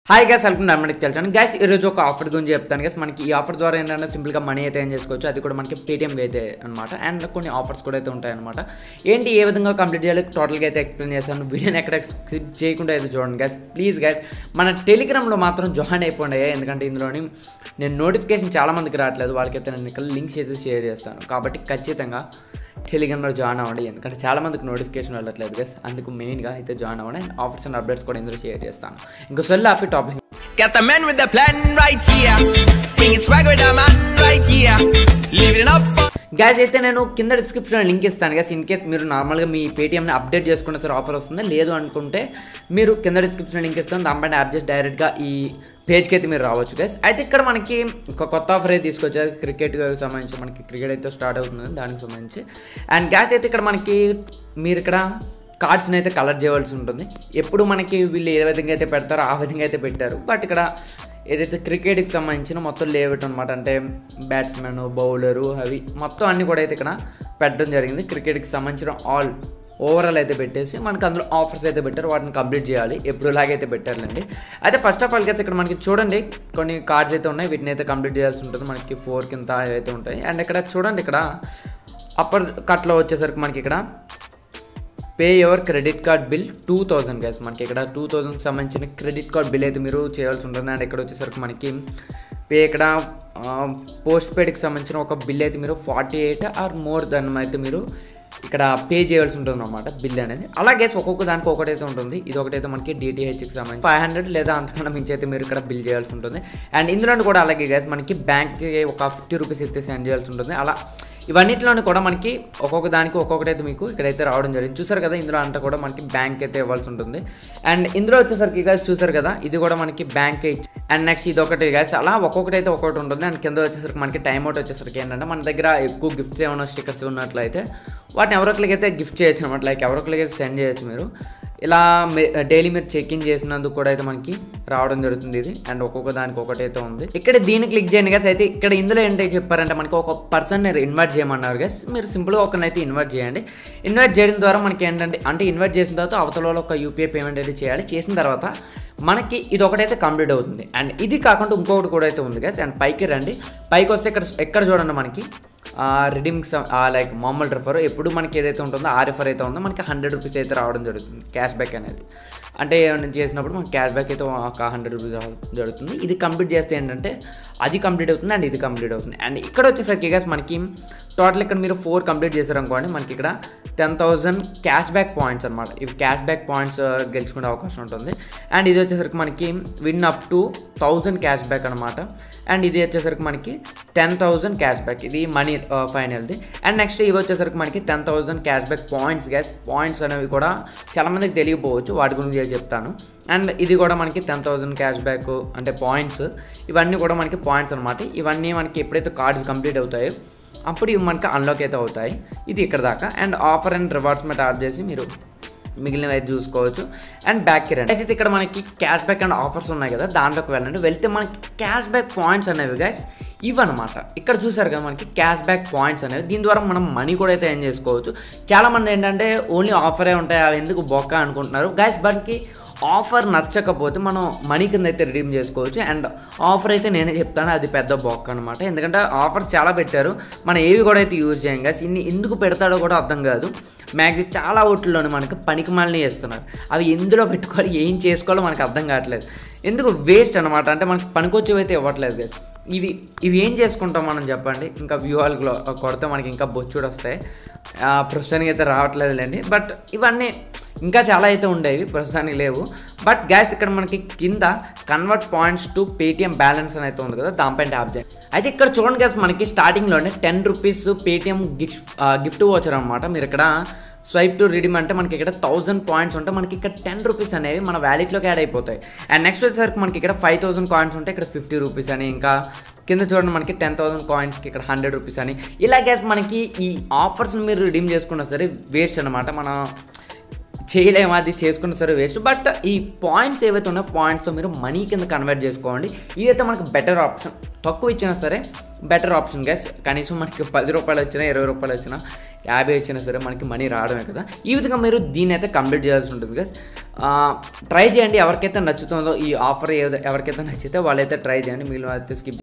Hi gas welcome మనకి తెలుసాను gas ఈరోజు ఒక ఆఫర్ గురించి చెప్తాను గ్యాస్ మనకి ఈ ఆఫర్ ద్వారా ఏంటంటే సింపుల్గా మనీ అయితే ఏం చేసుకోవచ్చు అది కూడా మనకి పేటీఎంకి అయితే అనమాట అండ్ కొన్ని ఆఫర్స్ కూడా అయితే ఉంటాయన్నమాట ఏంటి ఏ విధంగా కంప్లీట్ చేయాలి టోటల్గా అయితే ఎక్స్ప్లెయిన్ చేస్తాను వీడియోని ఎక్కడ స్కిప్ చేయకుండా అయితే చూడండి గ్యాస్ ప్లీజ్ గ్యాస్ మన టెలిగ్రామ్లో మాత్రం జాయిన్ అయిపోండి ఎందుకంటే ఇందులోని నేను నోటిఫికేషన్ చాలా మందికి రావట్లేదు వాళ్ళకైతే నేను ఇక్కడ లింక్స్ అయితే షేర్ చేస్తాను కాబట్టి ఖచ్చితంగా టెలిగ్రామ్లో జాయిన్ అవ్వండి ఎందుకంటే చాలా మందికి నోటిఫికేషన్ వెళ్ళట్లేదు గస్ అందుకు మెయిన్గా అయితే జాయిన్ అవ్వండి అండ్ ఆఫర్స్ అండ్ అప్డేట్స్ కూడా ఇందులో షేర్ చేస్తాను ఇంకో సెల్ ఆపి topic Got the man with the plan right here. Bringing swag with the man right here. Living it up. Guys అయితే నేను కింద డిస్క్రిప్షన్లో లింక్ ఇస్తాను గ్యాస్ ఇన్ కేస్ మీరు నార్మల్గా మీ పేటీఎంని అప్డేట్ చేసుకున్న సరే ఆఫర్ వస్తుంది లేదు అనుకుంటే మీరు కింద డిస్క్రిప్షన్లో లింక్ ఇస్తాను దానిపైన యాప్ చేసి డైరెక్ట్గా ఈ పేజ్కి అయితే మీరు రావచ్చు గైస్ అయితే ఇక్కడ మనకి ఒక కొత్త ఆఫర్ అయితే తీసుకొచ్చారు క్రికెట్కి సంబంధించి మనకి క్రికెట్ అయితే స్టార్ట్ అవుతుంది దానికి సంబంధించి అండ్ గ్యాస్ అయితే ఇక్కడ మనకి మీరు ఇక్కడ కార్డ్స్ని అయితే కలర్ చేయవలసి ఉంటుంది ఎప్పుడు మనకి వీళ్ళు ఏ విధంగా అయితే పెడతారో ఆ విధంగా అయితే పెట్టారు బట్ ఇక్కడ ఏదైతే క్రికెట్కి సంబంధించిన మొత్తం లేవట్ అనమాట అంటే బ్యాట్స్మెన్ బౌలరు అవి మొత్తం అన్నీ కూడా అయితే ఇక్కడ పెట్టడం జరిగింది క్రికెట్కి సంబంధించిన ఆల్ ఓవరాల్ అయితే పెట్టేసి మనకి అందులో ఆఫర్స్ అయితే పెట్టారు వాటిని కంప్లీట్ చేయాలి ఎప్పుడు ఇలాగైతే పెట్టారులేండి అయితే ఫస్ట్ ఆఫ్ ఆల్ గేస్ ఇక్కడ మనకి చూడండి కొన్ని కార్డ్స్ అయితే ఉన్నాయి వీటిని అయితే కంప్లీట్ చేయాల్సి ఉంటుంది మనకి ఫోర్ కింద అయితే ఉంటాయి అండ్ ఇక్కడ చూడండి ఇక్కడ అప్పర్ కట్లో వచ్చేసరికి మనకి ఇక్కడ pay your credit card bill two thousand guys మనకి ఇక్కడ టూ థౌజండ్కి సంబంధించిన క్రెడిట్ కార్డ్ బిల్ అయితే మీరు చేయాల్సి ఉంటుంది అండ్ ఇక్కడ వచ్చేసరికి మనకి పే ఇక్కడ పోస్ట్ పేడ్కి సంబంధించిన ఒక బిల్ అయితే మీరు forty eight or more than అయితే మీరు ఇక్కడ పే చేయాల్సి ఉంటుంది అనమాట బిల్ అనేది అలాగే ఒక్కొక్క దానికి ఒకటి అయితే ఉంటుంది ఇది ఒకటైతే మనకి డిటిహెచ్కి సంబంధించి ఫైవ్ హండ్రెడ్ లేదా అంతకన్నా మించి అయితే మీరు ఇక్కడ బిల్ చేయాల్సి ఉంటుంది అండ్ ఇందులో కూడా అలాగే గ్యాస్ మనకి బ్యాంక్కి ఒక ఫిఫ్టీ రూపీస్ అయితే సెండ్ చేయాల్సి ఉంటుంది అలా ఇవన్నిటిలోని కూడా మనకి ఒక్కొక్క దానికి ఒక్కొక్కటి అయితే మీకు ఇక్కడైతే రావడం జరిగింది చూసారు కదా ఇందులో అంతా కూడా మనకి బ్యాంక్ అయితే ఇవ్వాల్సి ఉంటుంది అండ్ ఇందులో వచ్చేసరికి guys చూసారు కదా ఇది కూడా మనకి బ్యాంక్ ఇచ్చి అండ్ నెక్స్ట్ ఇది ఒకటి గైస్ అలా ఒక్కొక్కటి అయితే ఒక్కొక్కటి ఉంటుంది అండ్ కింద వచ్చేసరికి మనకి టైం అవుట్ వచ్చేసరికి ఏంటంటే మన దగ్గర ఎక్కువ గిఫ్ట్స్ ఏమైనా స్టిక్కర్స్ ఉన్నట్లయితే వాటిని ఎవరొకరికైతే గిఫ్ట్ చేయొచ్చు అనమాట లైక్ ఎవరొకరికైతే సెండ్ చేయొచ్చు మీరు ఇలా డైలీ మీరు చెక్ ఇన్ చేసినందుకు కూడా అయితే మనకి రావడం జరుగుతుంది ఇది అండ్ ఒక్కొక్క దానికి ఒకటి అయితే ఉంది ఇక్కడ దీన్ని క్లిక్ చేయండి గస్ అయితే ఇక్కడ ఇందులో ఏంటో చెప్పారంటే మనకి ఒక పర్సన్ ఇన్వైట్ చేయమన్నారు గస్ మీరు సింపుల్గా ఒకరినైతే ఇన్వైట్ చేయండి ఇన్వైట్ చేయడం ద్వారా మనకి ఏంటంటే అంటే ఇన్వైట్ చేసిన తర్వాత అవతల వాళ్ళు ఒక యూపీఐ పేమెంట్ అయితే చేయాలి చేసిన తర్వాత మనకి ఇది ఒకటైతే కంప్లీట్ అవుతుంది అండ్ ఇది కాకుండా ఇంకొకటి కూడా అయితే ఉంది గస్ అండ్ పైకి రండి పైకి వస్తే ఇక్కడ ఎక్కడ చూడండి మనకి రిడీమ్స్ లైక్ మామూలు రిఫర్ ఎప్పుడు మనకి ఏదైతే ఉంటుందో ఆ రిఫర్ అయితే ఉందో మనకి హండ్రెడ్ రూపీస్ అయితే రావడం జరుగుతుంది క్యాష్ బ్యాక్ అనేది అంటే ఏమైనా చేసినప్పుడు మనకి క్యాష్ బ్యాక్ అయితే ఒక హండ్రెడ్ రూపీస్ జరుగుతుంది ఇది కంప్లీట్ చేస్తే ఏంటంటే అది కంప్లీట్ అవుతుంది అండ్ ఇది కంప్లీట్ అవుతుంది అండ్ ఇక్కడ వచ్చేసరికి గస్ మనకి టోటల్ ఇక్కడ మీరు ఫోర్ కంప్లీట్ చేశారు అనుకోండి మనకి ఇక్కడ ten thousand cash back points అనమాట ఇవి క్యాష్ బ్యాక్ పాయింట్స్ గెలుచుకునే అవకాశం ఉంటుంది అండ్ ఇది వచ్చేసరికి మనకి win up to thousand cash back అనమాట అండ్ ఇది వచ్చేసరికి మనకి టెన్ థౌజండ్ క్యాష్ బ్యాక్ ఇది మనీ ఫైనల్ది అండ్ నెక్స్ట్ ఇవి వచ్చేసరికి మనకి ten thousand cash back points guys points అనేవి కూడా చాలా మందికి తెలియకపోవచ్చు వాటి గురించి నేను చెప్తాను అండ్ ఇది కూడా మనకి టెన్ థౌజండ్ క్యాష్ బ్యాక్ అంటే పాయింట్స్ ఇవన్నీ కూడా మనకి పాయింట్స్ అనమాట ఇవన్నీ మనకి ఎప్పుడైతే కార్డ్స్ కంప్లీట్ అవుతాయో అప్పుడు ఇవి మనకి అన్లాక్ అయితే అవుతాయి ఇది ఇక్కడ దాకా అండ్ ఆఫర్ అండ్ రివార్డ్స్ మీద ట్యాప్ చేసి మీరు మిగిలినవి అయితే చూసుకోవచ్చు అండ్ బ్యాక్కి రండి అయితే ఇక్కడ మనకి క్యాష్ బ్యాక్ అండ్ ఆఫర్స్ ఉన్నాయి కదా దాంట్లోకి వెళ్ళండి వెళ్తే మనకి క్యాష్ బ్యాక్ పాయింట్స్ అనేవి గైస్ ఇవన్నమాట ఇక్కడ చూసారు కదా మనకి క్యాష్ బ్యాక్ పాయింట్స్ అనేవి దీని ద్వారా మనం మనీ కూడా అయితే ఏం చేసుకోవచ్చు చాలామంది ఏంటంటే ఓన్లీ ఆఫరే ఉంటాయి అవి ఎందుకు బొక్క అనుకుంటున్నారు గైస్ మనకి ఆఫర్ నచ్చకపోతే మనం మనీ కింద అయితే రిడీమ్ చేసుకోవచ్చు అండ్ ఆఫర్ అయితే నేనే చెప్తాను అది పెద్ద బొక్క అనమాట ఎందుకంటే ఆఫర్స్ చాలా పెట్టారు మనం ఏవి కూడా అయితే యూజ్ చేయం కదా ఇన్ని ఎందుకు పెడతాడో కూడా అర్థం కాదు మ్యాక్సిమం చాలా ఓట్లలోనే మనకి పనికి మాలని చేస్తున్నారు అవి ఎందులో పెట్టుకోవాలి ఏం చేసుకోవాలో మనకు అర్థం కావట్లేదు ఎందుకు వేస్ట్ అనమాట అంటే మనకి పనికొచ్చేవి అయితే ఇవ్వట్లేదు గైస్ ఇవి ఇవి ఏం చేసుకుంటాం మనం చెప్పండి ఇంకా వ్యూహాలు కొడితే మనకి ఇంకా బొచ్చుడు వస్తాయి ఆ, ప్రస్తుతానికి అయితే రావట్లేదులేండి బట్ ఇవన్నీ ఇంకా చాలా అయితే ఉండేవి ప్రస్తుతానికి లేవు బట్ గ్యాస్ ఇక్కడ మనకి కింద convert points to Paytm balance అని అయితే ఉంది కదా దానిపైన ట్యాప్ చేయండి అయితే ఇక్కడ చూడండి గ్యాస్ మనకి స్టార్టింగ్లోనే ten rupees Paytm gift gift వచ్చారు అనమాట మీరు ఇక్కడ స్వైప్ టు రిడీమ్ అంటే మనకి ఇక్కడ థౌసండ్ పాయింట్స్ ఉంటే మనకి ఇక్కడ టెన్ రూపీస్ అనేవి మన వ్యాలెట్లోకి యాడ్ అయిపోతాయి అండ్ నెక్స్ట్ వచ్చేసరికి మనకి ఇక్కడ ఫైవ్ థౌసండ్ కాయిన్స్ ఉంటే ఇక్కడ ఫిఫ్టీ రూపీస్ అని ఇంకా కింద చూడండి మనకి టెన్ థౌసండ్ కాయిన్స్కి ఇక్కడ హండ్రెడ్ రూపీస్ అని ఇలా గ్యాస్ మనకి ఈ ఆఫర్స్ని మీరు రిడీమ్ చేసుకున్నా సరే వేస్ట్ అనమాట మన చేయలేము అది చేసుకున్న సరే వేస్ట్ బట్ ఈ పాయింట్స్ ఏవైతే ఉన్నాయో పాయింట్స్ మీరు మనీ కింద కన్వర్ట్ చేసుకోండి ఇదైతే మనకు బెటర్ ఆప్షన్ తక్కువ ఇచ్చినా సరే బెటర్ ఆప్షన్ గైస్ కనీసం మనకి పది రూపాయలు వచ్చినా ఇరవై రూపాయలు వచ్చినా యాభై వచ్చినా సరే మనకి మనీ రావడమే కదా ఈ విధంగా మీరు దీన్ని అయితే కంప్లీట్ చేయాల్సి ఉంటుంది గైస్ ట్రై చేయండి ఎవరికైతే నచ్చుతుందో ఈ ఆఫర్ ఎవరికైతే నచ్చితే వాళ్ళైతే ట్రై చేయండి మీరు అయితే స్కిప్